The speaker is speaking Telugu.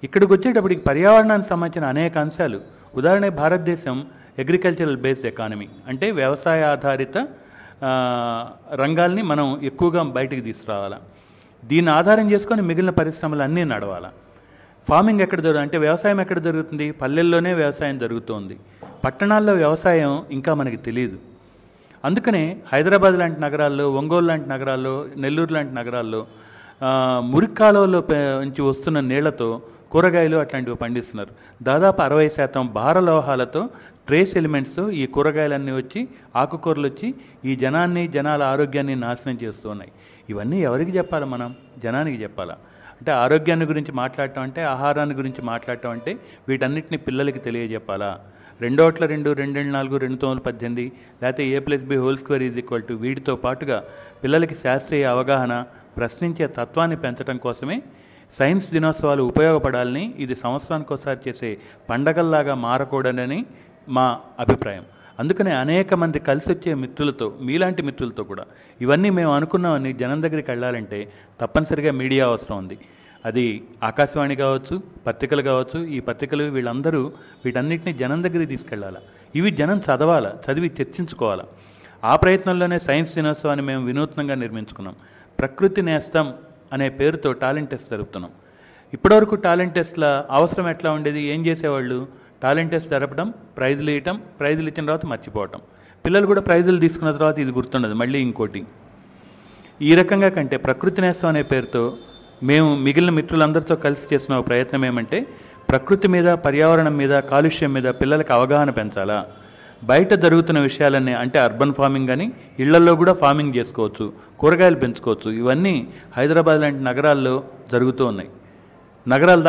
ఇక్కడికి వచ్చేటప్పటికి పర్యావరణానికి సంబంధించిన అనేక అంశాలు ఉదాహరణ భారతదేశం అగ్రికల్చరల్ బేస్డ్ ఎకానమీ అంటే వ్యవసాయ ఆధారిత ఆ, రంగాల్ని మనం ఎక్కువగా బయటికి తీసుకురావాలా దీన్ని ఆధారం చేసుకొని మిగిలిన పరిశ్రమలు అన్నీ నడవాలా ఫార్మింగ్ ఎక్కడ జరుగుతుంది అంటే వ్యవసాయం ఎక్కడ జరుగుతుంది పల్లెల్లోనే వ్యవసాయం జరుగుతోంది పట్టణాల్లో వ్యవసాయం ఇంకా మనకి తెలియదు అందుకనే హైదరాబాద్ లాంటి నగరాల్లో ఒంగోలు లాంటి నగరాల్లో నెల్లూరు లాంటి నగరాల్లో ఆ, మురికి కాలువలో పే- నుంచి వస్తున్న నీళ్లతో కూరగాయలు అట్లాంటివి పండిస్తున్నారు దాదాపు అరవై శాతం భారలోహాలతో ట్రేస్ ఎలిమెంట్స్తో ఈ కూరగాయలన్నీ వచ్చి ఆకుకూరలు వచ్చి ఈ జనాన్ని జనాల ఆరోగ్యాన్ని నాశనం చేస్తూ ఉన్నాయి ఇవన్నీ ఎవరికి చెప్పాలి మనం జనానికి చెప్పాలా అంటే ఆరోగ్యాన్ని గురించి మాట్లాడటం అంటే ఆహారాన్ని గురించి మాట్లాడటం అంటే వీటన్నిటిని పిల్లలకి తెలియజెప్పాలా రెండోట్ల రెండు రెండేళ్ళ నాలుగు రెండు తొమ్మిది పద్దెనిమిది లేకపోతే A plus B whole square is equal to వీటితో పాటుగా పిల్లలకి శాస్త్రీయ అవగాహన ప్రశ్నించే తత్వాన్ని పెంచడం కోసమే సైన్స్ దినోత్సవాలు ఉపయోగపడాలని ఇది సంవత్సరానికి ఒకసారి చేసే పండగల్లాగా మారకూడదని మా అభిప్రాయం అందుకనే అనేక మంది కలిసి వచ్చే మిత్రులతో మీలాంటి మిత్రులతో కూడా ఇవన్నీ మేము అనుకున్నామని జనం దగ్గరికి వెళ్ళాలంటే తప్పనిసరిగా మీడియా అవసరం ఉంది అది ఆకాశవాణి కావచ్చు పత్రికలు కావచ్చు ఈ పత్రికలు వీళ్ళందరూ వీటన్నిటిని జనం దగ్గరికి తీసుకెళ్ళాలా ఇవి జనం చదవాలా చదివి చర్చించుకోవాలా ఆ ప్రయత్నంలోనే సైన్స్ దినోత్సవాన్ని మేము వినూత్నంగా నిర్మించుకున్నాం ప్రకృతి నేస్తం అనే పేరుతో టాలెంట్ టెస్ట్ జరుపుతున్నాం ఇప్పటివరకు టాలెంట్ టెస్ట్ల అవసరం ఎట్లా ఉండేది ఏం చేసేవాళ్ళు టాలెంట్ టెస్ట్ జరపడం ప్రైజులు ఇవ్వటం ప్రైజులు ఇచ్చిన తర్వాత మర్చిపోవటం పిల్లలు కూడా ప్రైజులు తీసుకున్న తర్వాత ఇది గుర్తుండదు మళ్ళీ ఇంకోటి ఈ రకంగా కంటే ప్రకృతి నేస్తం అనే పేరుతో మేము మిగిలిన మిత్రులందరితో కలిసి చేసిన ఒక ప్రయత్నం ఏమంటే ప్రకృతి మీద పర్యావరణం మీద కాలుష్యం మీద పిల్లలకు అవగాహన పెంచాలా బయట జరుగుతున్న విషయాలన్నీ అంటే అర్బన్ ఫార్మింగ్ అని ఇళ్లలో కూడా ఫార్మింగ్ చేసుకోవచ్చు కూరగాయలు పెంచుకోవచ్చు ఇవన్నీ హైదరాబాద్ లాంటి నగరాల్లో జరుగుతూ ఉన్నాయి నగరాలు